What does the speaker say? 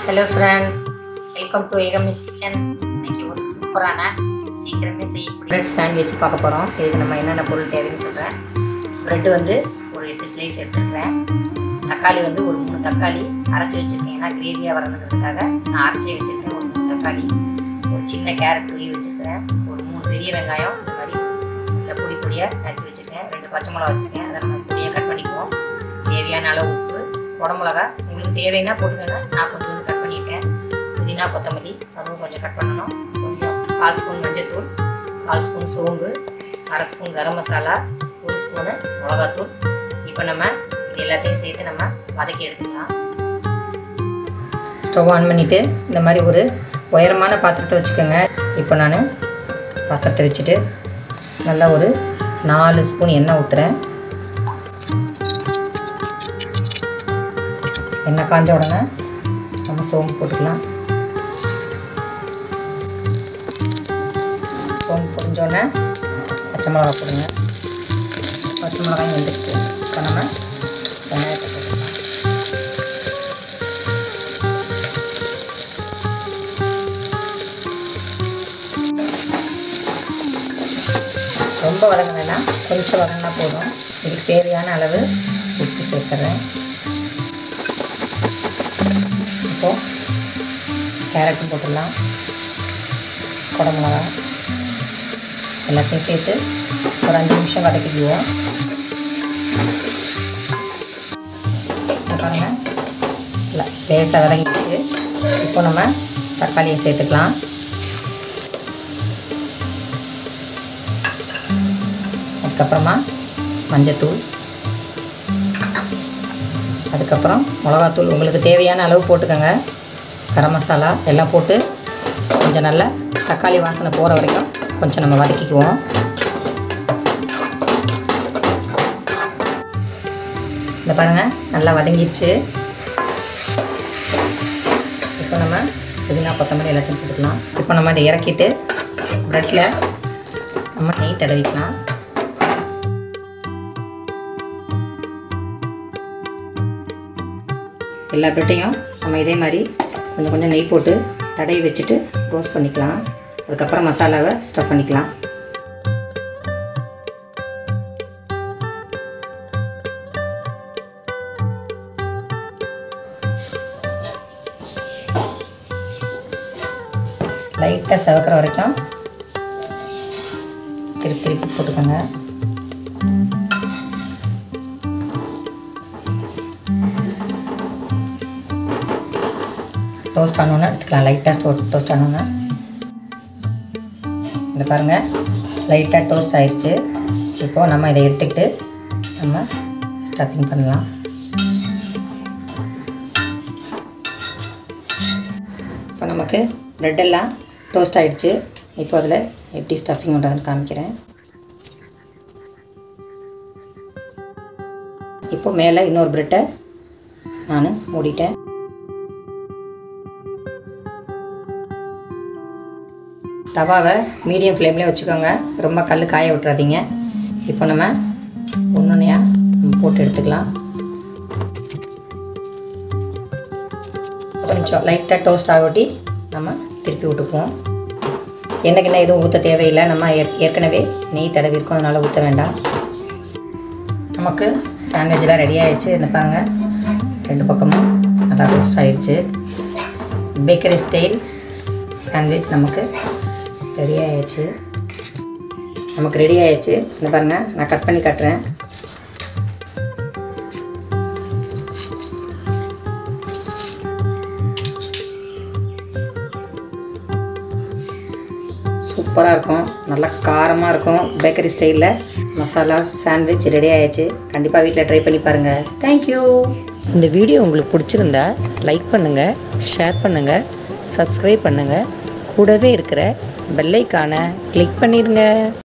hello friends welcome to ஏகமிஸ் kitchen இன்னைக்கு ஒரு சூப்பரான சீக்கிரமே செய்யக்கூடிய பிரெட் சாண்ட்விச் பார்க்க போகிறோம் இதுக்கு நம்ம என்னென்ன பொருள் தேவைன்னு சொல்கிறேன் ப்ரெட் வந்து ஒரு எட்டு ஸ்லைஸ் எடுத்துருக்கிறேன் தக்காளி வந்து ஒரு மூணு தக்காளி அரைச்சி வச்சுருக்கேன் ஏன்னா கிரேவியாக வரணுங்கிறதுக்காக நான் அரைச்சி வச்சுருக்கேன் ஒரு மூணு தக்காளி ஒரு சின்ன கேரட் துருவி வச்சுருக்கிறேன் ஒரு மூணு பெரிய வெங்காயம் இந்த மாதிரி இல்லை பொடி பொடியாக நறுக்கி வச்சுருக்கேன் ரெண்டு பச்சை மிளகா வச்சுருக்கேன் அதை நம்ம பொடியாக கட் பண்ணிக்குவோம் தேவையான அளவு உப்பு குடமிளகா உங்களுக்கு தேவைன்னா போட்டுக்கோங்க நான் கொஞ்சோண்டு கட் பண்ணியிருக்கேன் புதினா கொத்தமல்லி அதுவும் கொஞ்சம் கட் பண்ணணும் கொஞ்சம் கால் ஸ்பூன் மஞ்சள்தூள் கால் ஸ்பூன் சோம்பு அரை ஸ்பூன் கரம் மசாலா ஒரு ஸ்பூனு மிளகாத்தூள் இப்போ நம்ம இது எல்லாத்தையும் சேர்த்து நம்ம வதக்கி எடுத்துக்கலாம் ஸ்டவ் ஆன் பண்ணிவிட்டு இந்த மாதிரி ஒரு உயரமான பாத்திரத்தை வச்சுக்கோங்க இப்போ நான் பாத்திரத்தை வச்சுட்டு நல்லா ஒரு நாலு ஸ்பூன் எண்ணெய் ஊற்றுறேன் எண்ணெய் காஞ்ச உடனே நம்ம சோம்பு போட்டுக்கலாம் சோம்பு பொரிஞ்சோடனே பச்சை மிளகா போடுங்க பச்சை மிளகாயும் வெந்துடுச்சு இப்போ நம்ம வெங்காயத்தை போட்டுக்கலாம் ரொம்ப வதங்க வேணாம் கொஞ்சம் வதங்கினா போதும் இதுக்கு தேவையான அளவு உப்பு சேர்த்துறேன் இப்போது கேரட்டும் போட்டுடலாம் குடமிளகா எல்லாத்தையும் சேர்த்து ஒரு அஞ்சு நிமிஷம் வதக்கிக்குவோம் பாருங்கள் இல்லை லேசாக வதங்கிடுச்சு இப்போ நம்ம தக்காளியை சேர்த்துக்கலாம் அதுக்கப்புறமா மஞ்சத்தூள் அதுக்கப்புறம் மிளகாத்தூள் உங்களுக்கு தேவையான அளவு போட்டுக்கோங்க கரம் மசாலா எல்லாம் போட்டு கொஞ்சம் நல்லா தக்காளி வாசனை போகிற வரைக்கும் கொஞ்சம் நம்ம வதக்கிக்குவோம் இந்த பாருங்கள் நல்லா வதங்கிடுச்சு இப்போ நம்ம புதினா கொத்தமல்லி எல்லாத்தையும் போட்டுக்கலாம் இப்போ நம்ம இதை இறக்கிட்டு ப்ரெட்டில் நம்ம நெய் தடவிக்கலாம் எல்லா ப்ரெட்டையும் நம்ம இதே மாதிரி கொஞ்சம் கொஞ்சம் நெய் போட்டு தடவி வச்சுட்டு ரோஸ்ட் பண்ணிக்கலாம் அதுக்கப்புறம் மசாலாவை ஸ்டஃப் பண்ணிக்கலாம் லைட்டாக செவக்கிற வரைக்கும் திருப்பி திருப்பி போட்டுக்கோங்க டோஸ்ட் ஆனோன்னு எடுத்துக்கலாம் லைட்டாக ஸ்டோ டோஸ்ட் ஆனோன்னு இந்த பாருங்கள் லைட்டாக டோஸ்ட் ஆயிடுச்சு இப்போது நம்ம இதை எடுத்துக்கிட்டு நம்ம ஸ்டஃபிங் பண்ணலாம் இப்போ நமக்கு ப்ரெட் எல்லாம் டோஸ்ட் ஆயிடுச்சு இப்போ அதில் எப்படி ஸ்டஃபிங் பண்ணுறதுன்னு காமிக்கிறேன் இப்போ மேலே இன்னொரு ப்ரெட்டை நான் மூடிட்டேன் தவாவை மீடியம் ஃப்ளேம்லேயே வச்சுக்கோங்க ரொம்ப கல் காய விட்டுறாதீங்க இப்போ நம்ம ஒன்றுனையா போட்டு எடுத்துக்கலாம் கொஞ்சம் லைட்டாக டோஸ்ட் ஆகட்டி நம்ம திருப்பி விட்டுக்குவோம் எண்ணெய் கிண்ணெய் எதுவும் ஊற்ற தேவையில்லை நம்ம ஏற்கனவே நெய் தடவிருக்கோம் அதனால் ஊற்ற வேண்டாம் நமக்கு சாண்ட்விட்ச்லாம் ரெடி ஆயிடுச்சு இந்த பாருங்கள் ரெண்டு பக்கமும் நல்லா ரோஸ்ட் ஆயிடுச்சு பேக்கரி ஸ்டைல் சாண்ட்விச் நமக்கு ரெடி ஆயிடுச்சு நமக்கு ரெடி ஆயிடுச்சு இந்த பாருங்கள் நான் கட் பண்ணி காட்டுறேன் சூப்பராக இருக்கும் நல்லா காரமாக இருக்கும் பேக்கரி ஸ்டைலில் மசாலா சாண்ட்விச் ரெடி ஆயிடுச்சு கண்டிப்பாக வீட்டில் ட்ரை பண்ணி பாருங்கள் தேங்க்யூ இந்த வீடியோ உங்களுக்கு பிடிச்சிருந்தா லைக் பண்ணுங்கள் ஷேர் பண்ணுங்கள் சப்ஸ்கிரைப் பண்ணுங்கள் கூடவே இருக்கிற பெல்லைக்கான கிளிக் பண்ணிடுங்க